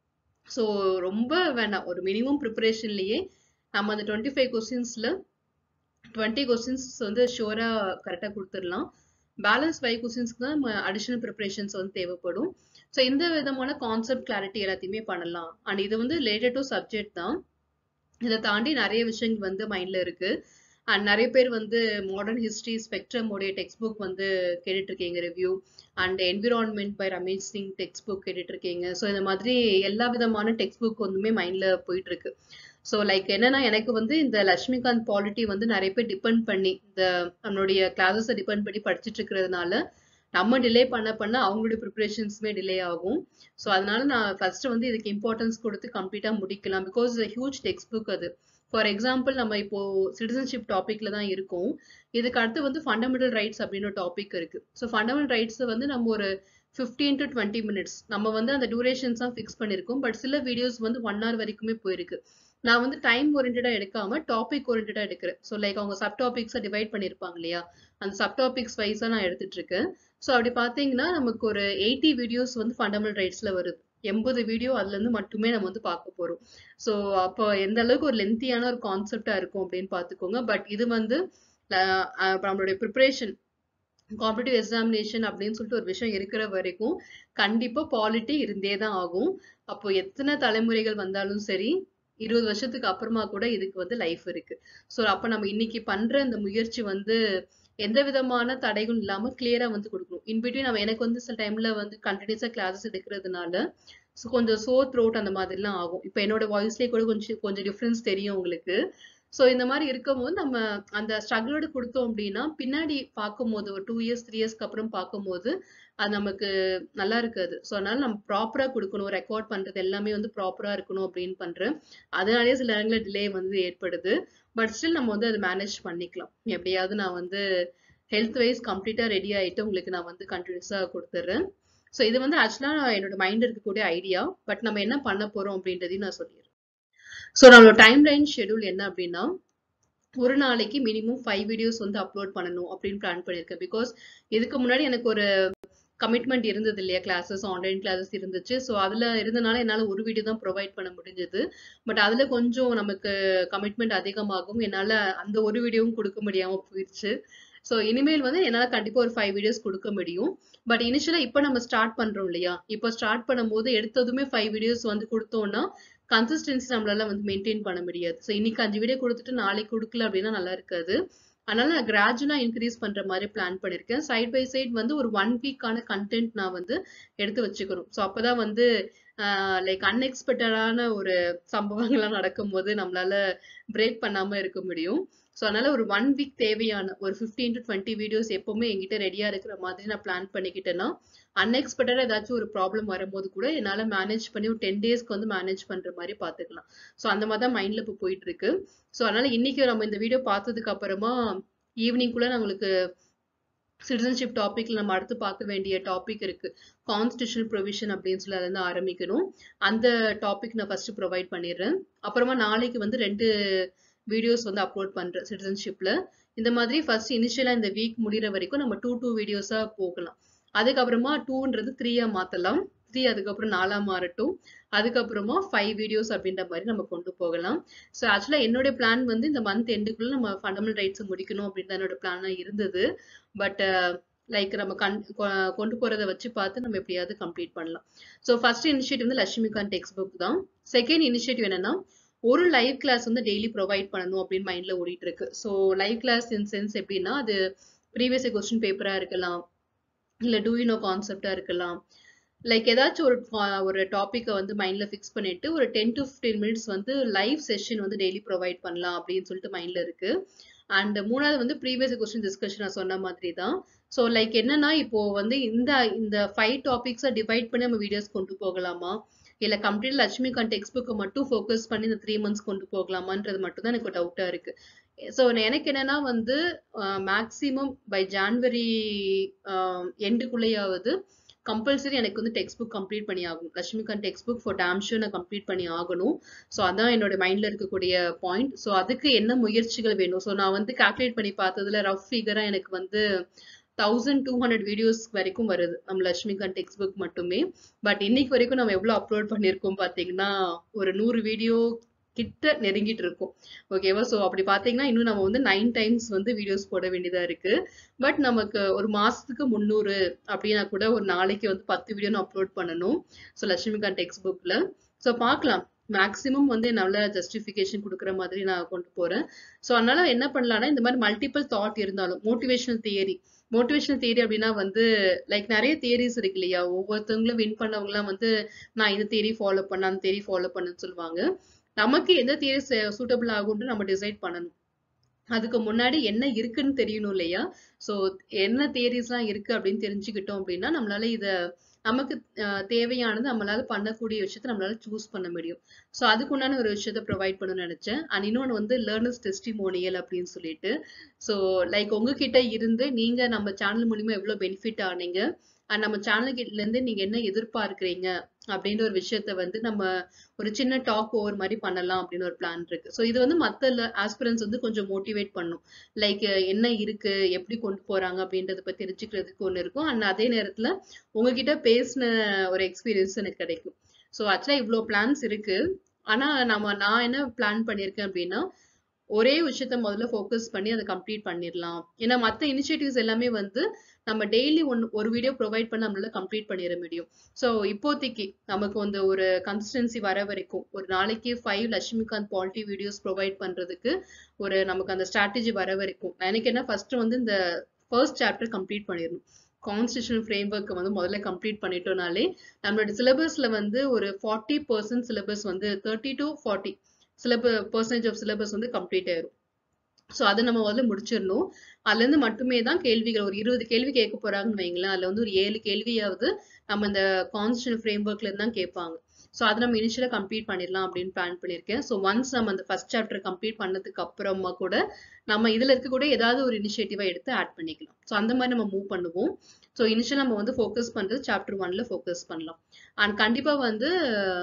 ஸோ ரொம்ப வேணாம் ஒரு மினிமம் ப்ரிப்பரேஷன்லயே நம்ம அந்த டுவெண்ட்டி ஃபைவ் கொஸ்டின்ஸ்ல டுவெண்ட்டி கொஸ்டின்ஸ் வந்து ஷோரா கரெக்டாக கொடுத்துடலாம் பேலன்ஸ் ஃபைவ் கொஸ்டின்ஸ்க்கு தான் நம்ம அடிஷனல் ப்ரிப்பரேஷன்ஸ் வந்து தேவைப்படும் ஸோ இந்த விதமான கான்செப்ட் கிளாரிட்டி எல்லாத்தையுமே பண்ணலாம் அண்ட் இது வந்து ரிலேட்டட் டு சப்ஜெக்ட் தான் இதை தாண்டி நிறைய விஷயங்கள் வந்து மைண்ட்ல இருக்கு அண்ட் நிறைய பேர் வந்து மாடர்ன் ஹிஸ்டரி ஸ்பெக்ட்ரமோடைய டெக்ஸ்ட் புக் வந்து கேட்டுட்டு இருக்கீங்க review and environment by Ramesh Singh text book கேட்டுட்டு இருக்கீங்க ஸோ இந்த மாதிரி எல்லா விதமான டெக்ஸ்ட் புக் வந்துமே மைண்ட்ல போயிட்டு இருக்கு ஸோ லைக் என்னன்னா எனக்கு வந்து இந்த லட்சுமிகாந்த் பாலிட்டி வந்து நிறைய பேர் டிபெண்ட் பண்ணி இந்த நம்மளுடைய கிளாஸஸை டிபெண்ட் பண்ணி படிச்சுட்டு இருக்கிறதுனால நம்ம டிலே பண்ண பண்ண அவங்களுடைய ப்ரிப்பரேஷன்ஸுமே டிலே ஆகும் ஸோ அதனால நான் ஃபர்ஸ்ட் வந்து இதுக்கு இம்பார்ட்டன்ஸ் கொடுத்து கம்ப்ளீட்டாக முடிக்கலாம் பிகாஸ் ஹியூஜ் டெக்ஸ்ட் புக் அது ஃபார் எக்ஸாம்பிள் நம்ம இப்போ சிட்டிசன்ஷிப் டாபிக்ல தான் இருக்கோம் இதுக்கு அடுத்து வந்து ஃபண்டமெண்டல் ரைட்ஸ் அப்படின்னு ஒரு டாபிக் இருக்கு ஸோ ஃபண்டமெண்டல் ரைட்ஸ் வந்து நம்ம ஒரு ஃபிஃப்டீன் டு டுவெண்ட்டி மினிட்ஸ் நம்ம வந்து அந்த டியூரேஷன்ஸ் தான் ஃபிக்ஸ் பண்ணியிருக்கோம் பட் சில வீடியோஸ் வந்து ஒன் ஹவர் வரைக்குமே போயிருக்கு நான் வந்து டைம் ஓரியன்டா எடுக்காம டாபிக் ஓரியன்டா எடுக்கிறேன் ஸோ லைக் அவங்க சப் டாபிக்ஸை டிவைட் பண்ணியிருப்பாங்க இல்லையா அந்த சப் டாபிக்ஸ் வைஸா நான் எடுத்துட்டு இருக்கேன் ஸோ அப்படி பார்த்தீங்கன்னா நமக்கு ஒரு எயிட்டி வீடியோஸ் வந்து ஃபண்டமெண்டல் ரைட்ஸ்ல வருது எண்பது வீடியோ அதுல இருந்து மட்டுமே நம்ம வந்து பார்க்க போறோம் ஸோ அப்போ எந்த அளவுக்கு ஒரு லென்த்தியான ஒரு கான்செப்டா இருக்கும் அப்படின்னு பார்த்துக்கோங்க பட் இது வந்து நம்மளுடைய ப்ரிப்பரேஷன் காம்படிட்டிவ் எக்ஸாமினேஷன் அப்படின்னு சொல்லிட்டு ஒரு விஷயம் இருக்கிற வரைக்கும் கண்டிப்பா பாலிட்டி இருந்தே தான் ஆகும் அப்போ எத்தனை தலைமுறைகள் வந்தாலும் சரி இருபது வருஷத்துக்கு அப்புறமா கூட இதுக்கு வந்து லைஃப் இருக்கு ஸோ அப்ப நம்ம இன்னைக்கு பண்ற இந்த முயற்சி வந்து எந்த விதமான தடைகளும் இல்லாம கிளியரா வந்து கொடுக்கணும் இன்பிட்வீன் நம்ம எனக்கு வந்து சில டைம்ல வந்து கண்டினியூஸா கிளாஸஸ் எடுக்கிறதுனால ஸோ கொஞ்சம் சோ த்ரோட் அந்த மாதிரிலாம் ஆகும் இப்போ என்னோட வாய்ஸ்லேயே கூட கொஞ்சம் கொஞ்சம் டிஃப்ரென்ஸ் தெரியும் உங்களுக்கு ஸோ இந்த மாதிரி இருக்கும்போது நம்ம அந்த ஸ்ட்ரகிளோடு கொடுத்தோம் அப்படின்னா பின்னாடி பார்க்கும்போது ஒரு டூ இயர்ஸ் த்ரீ இயர்ஸ்க்கு அப்புறம் பார்க்கும்போது அது நமக்கு நல்லா இருக்காது ஸோ அதனால நம்ம ப்ராப்பரா கொடுக்கணும் ரெக்கார்ட் பண்றது எல்லாமே வந்து ப்ராப்பரா இருக்கணும் அப்படின்னு பண்றேன் அதனாலேயே சில நேரங்களில் டிலே வந்து ஏற்படுது பட் ஸ்டில் நம்ம வந்து அதை மேனேஜ் பண்ணிக்கலாம் எப்படியாவது நான் வந்து ஹெல்த் வைஸ் கம்ப்ளீட்டா ரெடி ஆயிட்டு உங்களுக்கு நான் வந்து கண்டினியூஸா கொடுத்துட்றேன் ஸோ இது வந்து ஆக்சுவலா என்னோட மைண்ட் இருக்கக்கூடிய ஐடியா பட் நம்ம என்ன பண்ண போறோம் அப்படின்றதையும் நான் சொல்லிடுறேன் ஸோ நம்மளோட டைம் லைன் ஷெடியூல் என்ன அப்படின்னா ஒரு நாளைக்கு மினிமம் ஃபைவ் வீடியோஸ் வந்து அப்லோட் பண்ணணும் அப்படின்னு பிளான் பண்ணியிருக்கேன் பிகாஸ் இதுக்கு முன்னாடி எனக்கு ஒரு கமிட்மெண்ட் இருந்தது இல்லையா கிளாஸஸ் ஆன்லைன் கிளாஸஸ் இருந்துச்சு ஸோ அதில் இருந்தனால என்னால் ஒரு வீடியோ தான் ப்ரொவைட் பண்ண முடிஞ்சது பட் அதில் கொஞ்சம் நமக்கு கமிட்மெண்ட் அதிகமாகும் என்னால் அந்த ஒரு வீடியோவும் கொடுக்க முடியாமல் போயிடுச்சு ஸோ இனிமேல் வந்து என்னால் கண்டிப்பாக ஒரு ஃபைவ் வீடியோஸ் கொடுக்க முடியும் பட் இனிஷியலாக இப்போ நம்ம ஸ்டார்ட் பண்ணுறோம் இல்லையா இப்போ ஸ்டார்ட் பண்ணும்போது எடுத்ததுமே ஃபைவ் வீடியோஸ் வந்து கொடுத்தோம்னா கன்சிஸ்டன்சி நம்மளால வந்து மெயின்டைன் பண்ண முடியாது ஸோ இன்னைக்கு அஞ்சு வீடியோ கொடுத்துட்டு நாளைக்கு கொடுக்கல அப்படின்னா நல்லா இருக்காது அதனால நான் கிராஜுவலா இன்க்ரீஸ் பண்ற மாதிரி பிளான் பண்ணிருக்கேன் சைட் பை சைட் வந்து ஒரு ஒன் வீக்கான கண்டென்ட் நான் வந்து எடுத்து வச்சுக்கணும் ஸோ அப்பதான் வந்து லைக் அன்எக்ஸ்பெக்டடான ஒரு சம்பவங்கள்லாம் நடக்கும்போது நம்மளால பிரேக் பண்ணாம இருக்க முடியும் ஸோ அதனால ஒரு ஒன் வீக் தேவையான ஒரு ஃபிஃப்டீன் டு டுவெண்ட்டி வீடியோஸ் எப்பவுமே எங்கிட்ட ரெடியா இருக்கிற மாதிரி நான் பிளான் பண்ணிக்கிட்டேன்னா அன்எக்ஸ்பெக்டடா ஏதாச்சும் ஒரு ப்ராப்ளம் வரும்போது கூட என்னால மேனேஜ் பண்ணி ஒரு டென் டேஸ்க்கு வந்து மேனேஜ் பண்ற மாதிரி பாத்துக்கலாம் ஸோ அந்த மாதிரி தான் மைண்ட்ல இப்போ போயிட்டு இருக்கு ஸோ அதனால இன்னைக்கு நம்ம இந்த வீடியோ பார்த்ததுக்கு அப்புறமா ஈவினிங் கூட நான் உங்களுக்கு சிட்டிசன்ஷிப் டாபிக்ல நம்ம அடுத்து பார்க்க வேண்டிய டாபிக் இருக்கு கான்ஸ்டியூஷன் ப்ரொவிஷன் அப்படின்னு சொல்லி அதுல ஆரம்பிக்கணும் அந்த டாபிக் நான் ஃபர்ஸ்ட் ப்ரொவைட் பண்ணிடுறேன் அப்புறமா நாளைக்கு வந்து ரெண்டு வீடியோஸ் வந்து அப்லோட் பண்றேன் சிட்டிசன்ஷிப்ல இந்த மாதிரி ஃபர்ஸ்ட் இனிஷியலா இந்த வீக் முடிகிற வரைக்கும் நம்ம டூ டூ வீடியோஸா போகலாம் அதுக்கப்புறமா டூன்றது த்ரீயா மாத்தலாம் த்ரீ அதுக்கப்புறம் நாலா மாறட்டும் அதுக்கப்புறமா ஃபைவ் வீடியோஸ் அப்படின்ற மாதிரி நம்ம கொண்டு போகலாம் ஸோ ஆக்சுவலாக என்னுடைய பிளான் வந்து இந்த மந்த் எண்டுக்குள்ள நம்ம ஃபண்டமெண்டல் ரைட்ஸ் முடிக்கணும் அப்படின்னு என்னோட பிளானா இருந்தது பட் லைக் நம்ம கண் கொண்டு போறதை வச்சு பார்த்து நம்ம எப்படியாவது கம்ப்ளீட் பண்ணலாம் ஸோ ஃபர்ஸ்ட் இனிஷியேட்டிவ் வந்து லட்சுமிகாந்த் டெக்ஸ்ட் புக் தான் செகண்ட் இனிஷியேட்டிவ் என்னன்னா ஒரு லைவ் கிளாஸ் வந்து டெய்லி ப்ரொவைட் பண்ணணும் அப்படின்னு மைண்ட்ல ஓடிட்டு இருக்கு so live class in sense எப்படின்னா அது ப்ரீவியஸ் கொஸ்டின் பேப்பரா இருக்கலாம் இல்ல டூ யூ நோ கான்செப்டா இருக்கலாம் லைக் ஏதாச்சும் ஒரு ஒரு டாப்பிக்கை வந்து மைண்ட்ல ஃபிக்ஸ் பண்ணிட்டு ஒரு டென் டு ஃபிஃப்டீன் மினிட்ஸ் வந்து லைவ் செஷன் வந்து டெய்லி ப்ரொவைட் பண்ணலாம் அப்படின்னு சொல்லிட்டு மைண்ட்ல இருக்கு அண்ட் மூணாவது வந்து ப்ரீவியஸ் கொஸ்டின் டிஸ்கஷன் நான் சொன்ன மாதிரி தான் ஸோ லைக் என்னன்னா இப்போ வந்து இந்த இந்த ஃபைவ் டாபிக்ஸை டிவைட் பண்ணி நம்ம வீடியோஸ் கொண்டு போகலாமா இல்ல கம்ப்ளீட் லட்சுமிகாந்த் டெக்ஸ்ட் புக்கை மட்டும் ஃபோக்கஸ் பண்ணி இந்த த்ரீ மந்த்ஸ் கொண்டு போகலாமான்றது மட்டும் தான் எனக்கு டவுட்டா இருக்கு ஸோ எனக்கு என்னன்னா வந்து மேக்சிமம் பை ஜான்வரி எண்டுக்குள்ளேயாவது கம்பல்சரி எனக்கு வந்து டெக்ஸ்ட் புக் கம்ப்ளீட் பண்ணி ஆகும் லட்சுமிகாந்த் டெக்ஸ்ட் புக் ஃபார் டேம் ஷூ நான் கம்ப்ளீட் பண்ணி ஆகணும் ஸோ அதான் என்னோட மைண்ட்ல இருக்கக்கூடிய பாயிண்ட் ஸோ அதுக்கு என்ன முயற்சிகள் வேணும் ஸோ நான் வந்து கால்குலேட் பண்ணி பார்த்ததுல ரஃப் ஃபிகரா எனக்கு வந்து தௌசண்ட் டூ ஹண்ட்ரட் வீடியோஸ் வரைக்கும் வருது நம்ம லட்சுமிகாந்த் டெக்ஸ்ட் புக் மட்டுமே பட் இன்னைக்கு வரைக்கும் நம்ம எவ்வளவு அப்லோட் பண்ணியிருக்கோம் பாத்தீங்கன்னா ஒரு நூறு வீடியோ கிட்ட நெருங்கிட்டு இருக்கும் ஓகேவா ஸோ அப்படி பார்த்தீங்கன்னா இன்னும் நம்ம வந்து நைன் டைம்ஸ் வந்து வீடியோஸ் போட வேண்டியதா இருக்கு பட் நமக்கு ஒரு மாசத்துக்கு முந்நூறு அப்படின்னா கூட ஒரு நாளைக்கு வந்து பத்து வீடியோ அப்லோட் பண்ணணும் ஸோ லட்சுமிகாந்த் டெக்ஸ்ட் புக்ல ஸோ பார்க்கலாம் மேக்ஸிமம் வந்து நல்ல ஜஸ்டிஃபிகேஷன் கொடுக்குற மாதிரி நான் கொண்டு போறேன் ஸோ அதனால என்ன பண்ணலாம்னா இந்த மாதிரி மல்டிபிள் தாட் இருந்தாலும் மோட்டிவேஷனல் தியரி மோட்டிவேஷனல் தியரி அப்படின்னா வந்து லைக் நிறைய தியரிஸ் இருக்கு இல்லையா ஒவ்வொருத்தவங்களும் வின் பண்ணவங்கலாம் வந்து நான் இந்த தியரி ஃபாலோ பண்ண அந்த தியரி ஃபாலோ பண்ணுன்னு சொல்லுவாங்க நமக்கு எந்த தியரி சூட்டபிள் ஆகும்னு நம்ம டிசைட் பண்ணணும் அதுக்கு முன்னாடி என்ன இருக்குன்னு தெரியணும் இல்லையா ஸோ என்ன தியரிஸ்லாம் இருக்கு அப்படின்னு தெரிஞ்சுக்கிட்டோம் அப்படின்னா நம்மளால இத நமக்கு தேவையானது நம்மளால பண்ணக்கூடிய விஷயத்த நம்மளால சூஸ் பண்ண முடியும் ஸோ அதுக்கு உண்டான ஒரு விஷயத்த ப்ரொவைட் பண்ணணும்னு நினைச்சேன் அண்ட் இன்னொன்று வந்து லேர்னர்ஸ் டெஸ்டிமோனியல் அப்படின்னு சொல்லிட்டு ஸோ லைக் உங்ககிட்ட இருந்து நீங்க நம்ம சேனல் மூலியமா எவ்வளவு பெனிஃபிட் ஆனீங்க அண்ட் நம்ம சேனல்கிட்ட இருந்து நீங்க என்ன எதிர்பார்க்கிறீங்க அப்படின்ற ஒரு விஷயத்த வந்து நம்ம ஒரு சின்ன டாக் ஓவர் மாதிரி பண்ணலாம் அப்படின்னு ஒரு பிளான் இருக்கு ஸோ இது வந்து மற்ற ஆஸ்பிரன்ஸ் வந்து கொஞ்சம் மோட்டிவேட் பண்ணும் லைக் என்ன இருக்கு எப்படி கொண்டு போறாங்க அப்படின்றத பத்தி தெரிஞ்சுக்கிறதுக்கு ஒன்று இருக்கும் அண்ட் அதே நேரத்துல உங்ககிட்ட பேசின ஒரு எக்ஸ்பீரியன்ஸ் எனக்கு கிடைக்கும் ஸோ ஆக்சுவலா இவ்வளோ பிளான்ஸ் இருக்கு ஆனா நம்ம நான் என்ன பிளான் பண்ணியிருக்கேன் அப்படின்னா ஒரே விஷயத்த முதல்ல ஃபோக்கஸ் பண்ணி அதை கம்ப்ளீட் பண்ணிடலாம் ஏன்னா மற்ற இனிஷியேட்டிவ்ஸ் எல்லாமே வந்து நம்ம டெய்லி ஒன் ஒரு வீடியோ ப்ரொவைட் பண்ண நம்மளால கம்ப்ளீட் பண்ணிட முடியும் ஸோ இப்போதைக்கு நமக்கு வந்து ஒரு கன்சிஸ்டன்சி வர வரைக்கும் ஒரு நாளைக்கு five Laxmikanth polity videos provide பண்றதுக்கு ஒரு நமக்கு அந்த ஸ்ட்ராட்டஜி வர வரைக்கும் எனக்கு என்ன ஃபர்ஸ்ட் வந்து இந்த ஃபர்ஸ்ட் சாப்டர் கம்ப்ளீட் பண்ணிடணும் கான்ஸ்டியூஷனல் ஃப்ரேம் ஒர்க்கை வந்து முதல்ல கம்ப்ளீட் பண்ணிட்டோம்னாலே நம்மளோட சிலபஸ்ல வந்து ஒரு ஃபார்ட்டி பர்சன்ட் சிலபஸ் வந்து தேர்ட்டி டு ஃபார்ட்டி சிலப பர்சன்டேஜ் ஆஃப் சிலபஸ் வந்து கம்ப்ளீட் ஆயிரும் ஸோ அதை நம்ம முதல்ல முடிச்சிடணும் அதுல இருந்து மட்டுமே தான் கேள்விகள் ஒரு இருபது கேள்வி கேட்க போறாங்கன்னு வைங்களேன் அதுல வந்து ஒரு ஏழு கேள்வியாவது நம்ம இந்த கான்ஸ்டியூஷன் ஃப்ரேம் ஒர்க்ல இருந்து தான் கேட்பாங்க ஸோ அதை நம்ம இனிஷியலா கம்ப்ளீட் பண்ணிடலாம் அப்படின்னு பிளான் பண்ணியிருக்கேன் ஸோ ஒன்ஸ் நம்ம அந்த ஃபர்ஸ்ட் சாப்டர் கம்ப்ளீட் பண்ணதுக்கு அப்புறமா கூட நம்ம இதுல இருக்க கூட ஏதாவது ஒரு இனிஷியேட்டிவா எடுத்து ஆட் பண்ணிக்கலாம் ஸோ அந்த மாதிரி நம்ம மூவ் பண்ணுவோம் ஸோ இனிஷியல் நம்ம வந்து ஃபோக்கஸ் பண்றது சாப்டர் ஒன்ல ஃபோக்கஸ் பண்ணலாம் அண்ட் கண்டிப்பா வந்து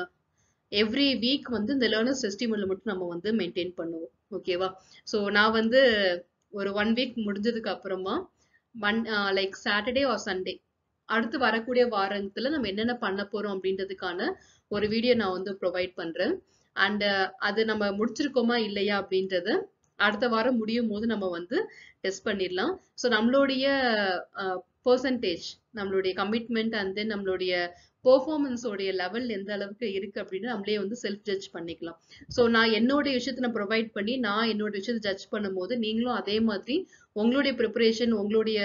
எவ்ரி வீக் வந்து இந்த லேர்னர்ஸ் டெஸ்டிமோனில் மட்டும் நம்ம வந்து மெயின்டைன் பண்ணுவோம் ஓகேவா ஸோ நான் வந்து ஒரு ஒன் வீக் முடிஞ்சதுக்கு அப்புறமா one like Saturday or Sunday அடுத்து வரக்கூடிய வாரத்துல நம்ம என்னென்ன பண்ண போறோம் அப்படின்றதுக்கான ஒரு வீடியோ நான் வந்து ப்ரொவைட் பண்றேன் அண்ட் அது நம்ம முடிச்சிருக்கோமா இல்லையா அப்படின்றத அடுத்த வாரம் முடியும் போது நம்ம வந்து டெஸ்ட் பண்ணிடலாம் ஸோ நம்மளுடைய பர்சன்டேஜ் நம்மளுடைய கமிட்மெண்ட் அண்ட் தென் நம்மளுடைய பெர்ஃபார்மன்ஸோடைய லெவல் எந்த அளவுக்கு இருக்கு அப்படின்னு நம்மளே வந்து செல்ஃப் ஜட்ஜ் பண்ணிக்கலாம் ஸோ நான் என்னுடைய விஷயத்தை நான் ப்ரொவைட் பண்ணி நான் என்னோட விஷயத்தை ஜட்ஜ் பண்ணும்போது நீங்களும் அதே மாதிரி உங்களுடைய ப்ரிப்பரேஷன் உங்களுடைய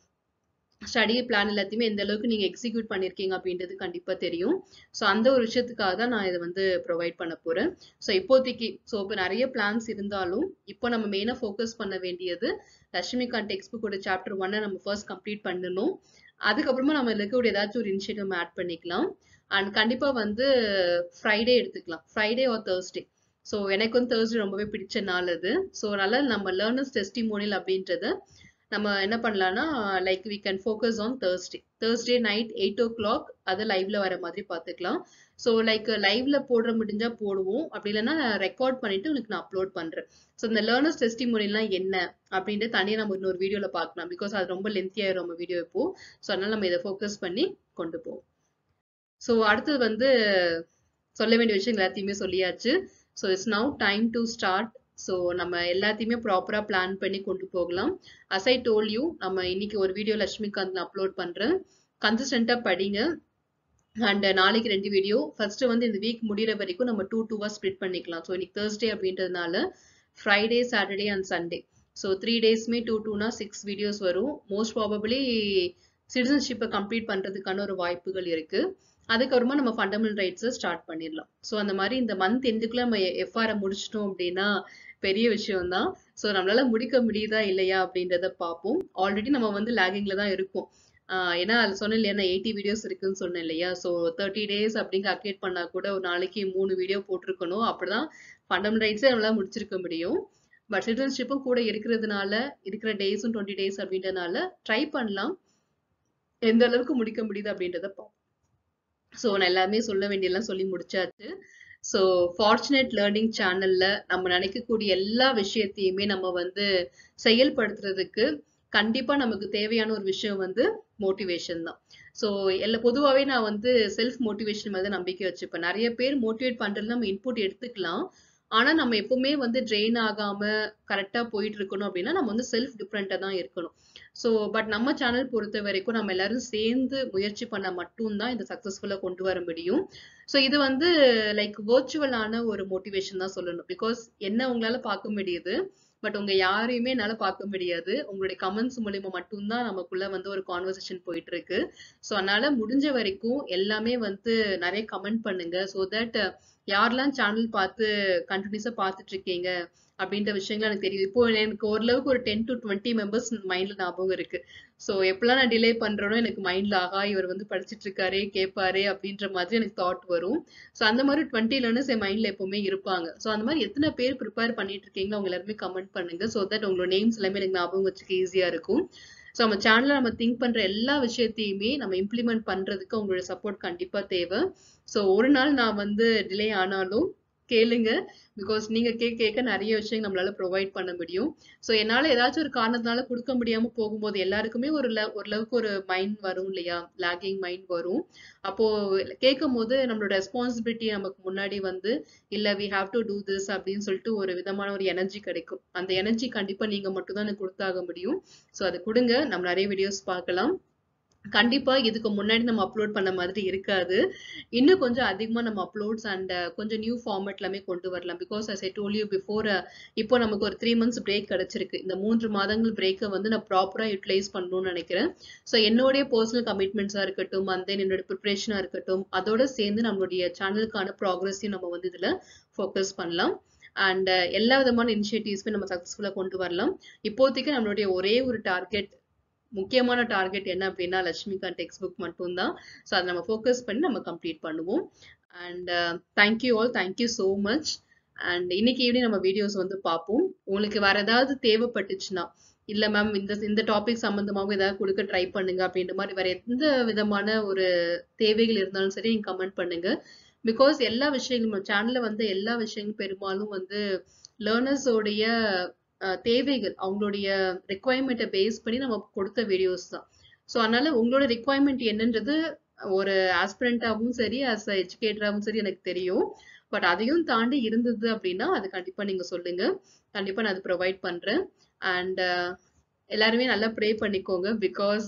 ஸ்டடி பிளான் எல்லாத்தையுமே எந்த அளவுக்கு நீங்க எக்ஸிக்யூட் பண்ணிருக்கீங்க அப்படின்றது கண்டிப்பா தெரியும் ஸோ அந்த ஒரு விஷயத்துக்காக தான் நான் இதை வந்து ப்ரொவைட் பண்ண போறேன் ஸோ இப்போதைக்கு ஸோ இப்போ நிறைய பிளான்ஸ் இருந்தாலும் இப்போ நம்ம மெயினாக ஃபோக்கஸ் பண்ண வேண்டியது லட்சுமிகாந்த் டெக்ஸ்ட் புக்கோட சாப்டர் ஒன்னை நம்ம ஃபர்ஸ்ட் கம்ப்ளீட் பண்ணணும் அதுக்கப்புறமா நம்ம இருக்கக்கூடிய ஏதாச்சும் ஒரு இனிஷியேட்டிவ் நம்ம ஆட் பண்ணிக்கலாம் அண்ட் கண்டிப்பா வந்து ஃப்ரைடே எடுத்துக்கலாம் ஃப்ரைடே ஆர் தேர்ஸ்டே ஸோ எனக்கு வந்து தேர்ஸ்டே ரொம்பவே பிடிச்ச நாள் அது ஸோ அதனால நம்ம லேர்னர்ஸ் டெஸ்டிமோனியல் அப்படின்றத நம்ம என்ன பண்ணலாம்னா like we can focus on Thursday Thursday night eight o'clock அதை லைவ்ல வர மாதிரி பார்த்துக்கலாம் ஸோ லைக் லைவ்ல போடுற முடிஞ்சா போடுவோம் அப்படி இல்லைன்னா ரெக்கார்ட் பண்ணிட்டு உனக்கு நான் அப்லோட் பண்றேன் ஸோ இந்த லேர்னர்ஸ் டெஸ்டிமோனியல்லாம் என்ன அப்படின்ட்டு தனியாக நம்ம இன்னொரு வீடியோல பார்க்கலாம் பிகாஸ் அது ரொம்ப லென்த்தியாயிரும் நம்ம வீடியோ இப்போ ஸோ அதனால நம்ம இதை ஃபோக்கஸ் பண்ணி கொண்டு போவோம் ஸோ அடுத்தது வந்து சொல்ல வேண்டிய விஷயம் எல்லாத்தையுமே சொல்லியாச்சு so it's now time to start so நம்ம எல்லாத்தையுமே ப்ராப்பராக பிளான் பண்ணி கொண்டு போகலாம் அஸ் ஐ டோல் யூ நம்ம இன்னைக்கு ஒரு வீடியோ லட்சுமிகாந்த் அப்லோட் பண்ணுறேன் கன்சிஸ்டண்ட்டாக படிங்க அண்ட் நாளைக்கு ரெண்டு வீடியோ ஃபர்ஸ்ட் வந்து இந்த வீக் முடிகிற வரைக்கும் நம்ம டூ டூவாக ஸ்ப்ளிட் பண்ணிக்கலாம் ஸோ இன்னைக்கு தேர்ஸ்டே அப்படின்றதுனால Friday Saturday and Sunday so three டேஸ்மே டூ டூனா சிக்ஸ் வீடியோஸ் வரும் மோஸ்ட் ப்ராபபிளி சிட்டிசன்ஷிப்பை கம்ப்ளீட் பண்றதுக்கான ஒரு வாய்ப்புகள் இருக்கு அதுக்கப்புறமா நம்ம ஃபண்டமெண்டல் ரைட்ஸை ஸ்டார்ட் பண்ணிடலாம் ஸோ அந்த மாதிரி இந்த மந்த் எண்டுக்குள்ள நம்ம எஃப்ஆரை முடிச்சிட்டோம் அப்படின்னா பெரிய விஷயம் தான் ஸோ நம்மளால முடிக்க முடியுதா இல்லையா அப்படின்றத பார்ப்போம் ஆல்ரெடி நம்ம வந்து லேகிங்ல தான் இருக்கோம் ஆஹ் ஏன்னா அது சொன்னேன் இல்லையா நான் எயிட்டி வீடியோஸ் இருக்குன்னு சொன்னேன் இல்லையா ஸோ தேர்ட்டி டேஸ் அப்படிங்க அப்டேட் பண்ணா கூட ஒரு நாளைக்கு மூணு வீடியோ போட்டிருக்கணும் அப்படிதான் ஃபண்டமெண்டல் ரைட்ஸே நம்மளால முடிச்சிருக்க முடியும் பட் சிட்டிசன்ஷிப்பும் கூட இருக்கிறதுனால இருக்கிற டேஸும் டுவெண்ட்டி டேஸ் அப்படின்றதுனால ட்ரை பண்ணலாம் எந்த அளவுக்கு முடிக்க முடியுது அப்படின்றத பார்ப்போம் ஸோ நான் எல்லாமே சொல்ல வேண்டியெல்லாம் சொல்லி முடிச்சாச்சு ஸோ ஃபார்ச்சுனேட் லேர்னிங் சேனல்ல நம்ம நினைக்கக்கூடிய எல்லா விஷயத்தையுமே நம்ம வந்து செயல்படுத்துறதுக்கு கண்டிப்பா நமக்கு தேவையான ஒரு விஷயம் வந்து மோட்டிவேஷன் தான் ஸோ எல்லா பொதுவாகவே நான் வந்து செல்ஃப் மோட்டிவேஷன் மேலே நம்பிக்கை வச்சுப்பேன் நிறைய பேர் மோட்டிவேட் பண்றது நம்ம இன்புட் எடுத்துக்கலாம் ஆனா நம்ம எப்பவுமே வந்து ட்ரெயின் ஆகாம கரெக்டா போயிட்டு இருக்கணும் அப்படின்னா நம்ம வந்து செல்ஃப் டிஃப்ரெண்டா தான் இருக்கணும் ஸோ பட் நம்ம சேனல் பொறுத்த வரைக்கும் நம்ம எல்லாரும் சேர்ந்து முயற்சி பண்ண மட்டும்தான் இந்த சக்சஸ்ஃபுல்லா கொண்டு வர முடியும் ஸோ இது வந்து லைக் வேர்ச்சுவலான ஒரு மோட்டிவேஷன் தான் சொல்லணும் பிகாஸ் என்ன உங்களால பார்க்க முடியுது பட் உங்க யாரையுமே என்னால பார்க்க முடியாது உங்களுடைய கமெண்ட்ஸ் மூலியமா மட்டும்தான் நமக்குள்ள வந்து ஒரு கான்வர்சேஷன் போயிட்டு இருக்கு ஸோ அதனால முடிஞ்ச வரைக்கும் எல்லாமே வந்து நிறைய கமெண்ட் பண்ணுங்க ஸோ தட் யாரெல்லாம் சேனல் பார்த்து கண்டினியூஸா பார்த்துட்டு இருக்கீங்க அப்படின்ற விஷயங்கள் எனக்கு தெரியும் இப்போ எனக்கு ஓரளவுக்கு ஒரு டென் டு டுவெண்ட்டி மெம்பர்ஸ் மைண்ட்ல ஞாபகம் இருக்கு ஸோ எப்பெல்லாம் நான் டிலே பண்றேனோ எனக்கு மைண்ட்ல ஆகா இவர் வந்து படிச்சிட்டு இருக்காரே கேட்பாரே அப்படின்ற மாதிரி எனக்கு தாட் வரும் ஸோ அந்த மாதிரி டுவெண்ட்டி லேர்னர்ஸ் என் மைண்ட்ல எப்பவுமே இருப்பாங்க ஸோ அந்த மாதிரி எத்தனை பேர் ப்ரிப்பேர் பண்ணிட்டு இருக்கீங்களோ அவங்க எல்லாருமே கமெண்ட் பண்ணுங்க ஸோ தட் உங்களோட நேம்ஸ் எல்லாமே எனக்கு ஞாபகம் வச்சுக்க ஈஸியா இருக்கும் ஸோ நம்ம சேனல்ல நம்ம திங்க் பண்ற எல்லா விஷயத்தையுமே நம்ம இம்ப்ளிமெண்ட் பண்றதுக்கு உங்களோட சப்போர்ட் கண்டிப்பா தேவை ஸோ ஒரு நாள் நான் வந்து டிலே ஆனாலும் கேளுங்க பிகாஸ் நீங்க கேட்க கேட்க நிறைய விஷயம் நம்மளால ப்ரொவைட் பண்ண முடியும் ஸோ என்னால ஏதாச்சும் ஒரு காரணத்தினால கொடுக்க முடியாம போகும்போது எல்லாருக்குமே ஒரு லெவ் ஓரளவுக்கு ஒரு மைண்ட் வரும் இல்லையா லாகிங் மைண்ட் வரும் அப்போ கேட்கும் போது நம்மளோட ரெஸ்பான்சிபிலிட்டி நமக்கு முன்னாடி வந்து இல்ல we have to do this அப்படின்னு சொல்லிட்டு ஒரு விதமான ஒரு எனர்ஜி கிடைக்கும் அந்த எனர்ஜி கண்டிப்பா நீங்க மட்டும் தான் எனக்கு கொடுத்தாக முடியும் ஸோ அது கொடுங்க நம்ம நிறைய வீடியோஸ் பார்க்கலாம் கண்டிப்பா இதுக்கு முன்னாடி நம்ம அப்லோட் பண்ண மாதிரி இருக்காது இன்னும் கொஞ்சம் அதிகமா நம்ம அப்லோட்ஸ் அண்ட் கொஞ்சம் நியூ ஃபார்மேட் எல்லாமே கொண்டு வரலாம் because as I told you before இப்போ நமக்கு ஒரு த்ரீ மந்த்ஸ் பிரேக் கிடைச்சிருக்கு இந்த மூன்று மாதங்கள் பிரேக்கை வந்து நான் ப்ராப்பரா யூட்டிலைஸ் பண்ணணும்னு நினைக்கிறேன் ஸோ என்னுடைய பர்சனல் கமிட்மெண்ட்ஸா இருக்கட்டும் அண்ட் தென் என்னோட ப்ரிப்பரேஷனா இருக்கட்டும் அதோட சேர்ந்து நம்மளுடைய சேனலுக்கான ப்ராக்ரஸையும் நம்ம வந்து இதுல ஃபோக்கஸ் பண்ணலாம் அண்ட் எல்லா விதமான இனிஷியேட்டிவ்ஸுமே நம்ம சக்ஸஸ்ஃபுல்லாக கொண்டு வரலாம் இப்போதைக்கு நம்மளுடைய ஒரே ஒரு டார்கெட் முக்கியமான டார்கெட் என்ன அப்படின்னா லட்சுமிகாந்த் டெக்ஸ்ட் புக் மட்டும்தான் ஸோ அதை நம்ம ஃபோக்கஸ் பண்ணி நம்ம கம்ப்ளீட் பண்ணுவோம் and thank you all thank you so much and இன்னைக்கு ஈவினிங் நம்ம வீடியோஸ் வந்து பார்ப்போம் உங்களுக்கு வேற ஏதாவது தேவைப்பட்டுச்சுன்னா இல்ல மேம் இந்த இந்த டாபிக் சம்பந்தமாகவும் ஏதாவது கொடுக்க ட்ரை பண்ணுங்க அப்படின்ற மாதிரி வேற எந்த விதமான ஒரு தேவைகள் இருந்தாலும் சரி நீங்க கமெண்ட் பண்ணுங்க பிகாஸ் எல்லா விஷயங்களும் சேனல்ல வந்து எல்லா விஷயங்களும் பெரும்பாலும் வந்து லேர்னர்ஸோடைய தேவைகள் அவங்களுடைய ரெக்குவயர்மெண்ட்டை பேஸ் பண்ணி நம்ம கொடுத்த வீடியோஸ் தான் ஸோ அதனால உங்களோட ரெக்குவயர்மெண்ட் என்னன்றது ஒரு ஆஸ்பிரண்டாகவும் சரி ஆஸ் அ எஜுகேட்டராகவும் சரி எனக்கு தெரியும் பட் அதையும் தாண்டி இருந்தது அப்படின்னா அது கண்டிப்பா நீங்க சொல்லுங்க கண்டிப்பா நான் அது ப்ரொவைட் பண்றேன் அண்ட் எல்லாருமே நல்லா ப்ரே பண்ணிக்கோங்க பிகாஸ்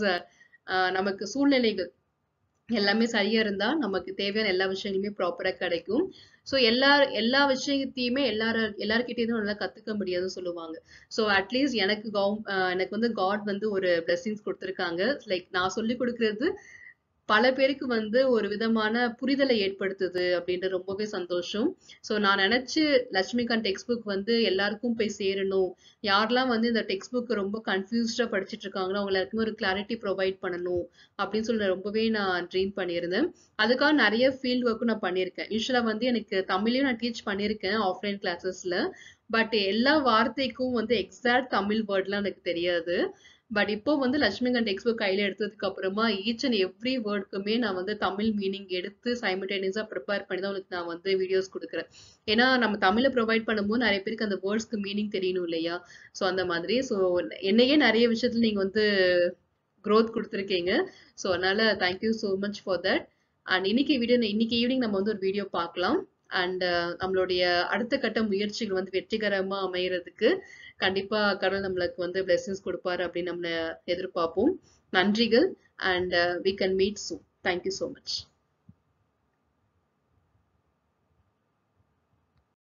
நமக்கு சூழ்நிலைகள் எல்லாமே சரியா இருந்தா நமக்கு தேவையான எல்லா விஷயங்களுமே ப்ராப்பரா கிடைக்கும் ஸோ எல்லா எல்லா விஷயத்தையுமே எல்லாரும் எல்லார்கிட்டயும் நல்லா கத்துக்க முடியாதுன்னு சொல்லுவாங்க ஸோ அட்லீஸ்ட் எனக்கு கவு எனக்கு வந்து காட் வந்து ஒரு பிளெஸிங்ஸ் கொடுத்துருக்காங்க லைக் நான் சொல்லி கொடுக்கறது பல பேருக்கு வந்து ஒரு விதமான புரிதலை ஏற்படுத்துது அப்படின்றது ரொம்பவே சந்தோஷம் ஸோ நான் நினைச்சு லட்சுமிகாந்த் டெக்ஸ்ட் புக் வந்து எல்லாருக்கும் போய் சேரணும் யாரெல்லாம் வந்து இந்த டெக்ஸ்ட் புக் ரொம்ப கன்ஃபியூஸ்டா படிச்சுட்டு இருக்காங்களோ அவங்க எல்லாருக்குமே ஒரு கிளாரிட்டி ப்ரொவைட் பண்ணணும் அப்படின்னு சொல்லி ரொம்பவே நான் ட்ரீம் பண்ணியிருந்தேன் அதுக்காக நிறைய ஃபீல்ட் ஒர்க்கும் நான் பண்ணியிருக்கேன் யூஸ்வலா வந்து எனக்கு தமிழையும் நான் டீச் பண்ணியிருக்கேன் ஆஃப்லைன் கிளாஸஸ்ல பட் எல்லா வார்த்தைக்கும் வந்து எக்ஸாக்ட் தமிழ் வேர்ட்லாம் எனக்கு தெரியாது பட் இப்போ வந்து லட்சுமிகன் டெக்ஸ்ட் புக் கையில எடுத்ததுக்கு அப்புறமா ஈச் அண்ட் எவ்ரி வேர்டுக்குமே நான் வந்து தமிழ் மீனிங் எடுத்து சைமல்டேனியஸா ப்ரிப்பேர் பண்ணி தான் உங்களுக்கு நான் வந்து வீடியோஸ் கொடுக்குறேன் ஏன்னா நம்ம தமிழை ப்ரொவைட் பண்ணும்போது நிறைய பேருக்கு அந்த வேர்ட்ஸ்க்கு மீனிங் தெரியணும் இல்லையா ஸோ அந்த மாதிரி ஸோ என்னையே நிறைய விஷயத்துல நீங்க வந்து க்ரோத் கொடுத்துருக்கீங்க ஸோ அதனால thank you so much for that and இன்னைக்கு வீடியோ இன்னைக்கு ஈவினிங் நம்ம வந்து ஒரு வீடியோ பார்க்கலாம் அண்ட் நம்மளுடைய அடுத்த கட்ட முயற்சிகள் வந்து வெற்றிகரமா அமையறதுக்கு கண்டிப்பா கடவுள் நம்மளுக்கு வந்து பிளெஸிங்ஸ் கொடுப்பாரு அப்படின்னு நம்ம எதிர்பார்ப்போம் நன்றிகள் and we can meet soon thank you so much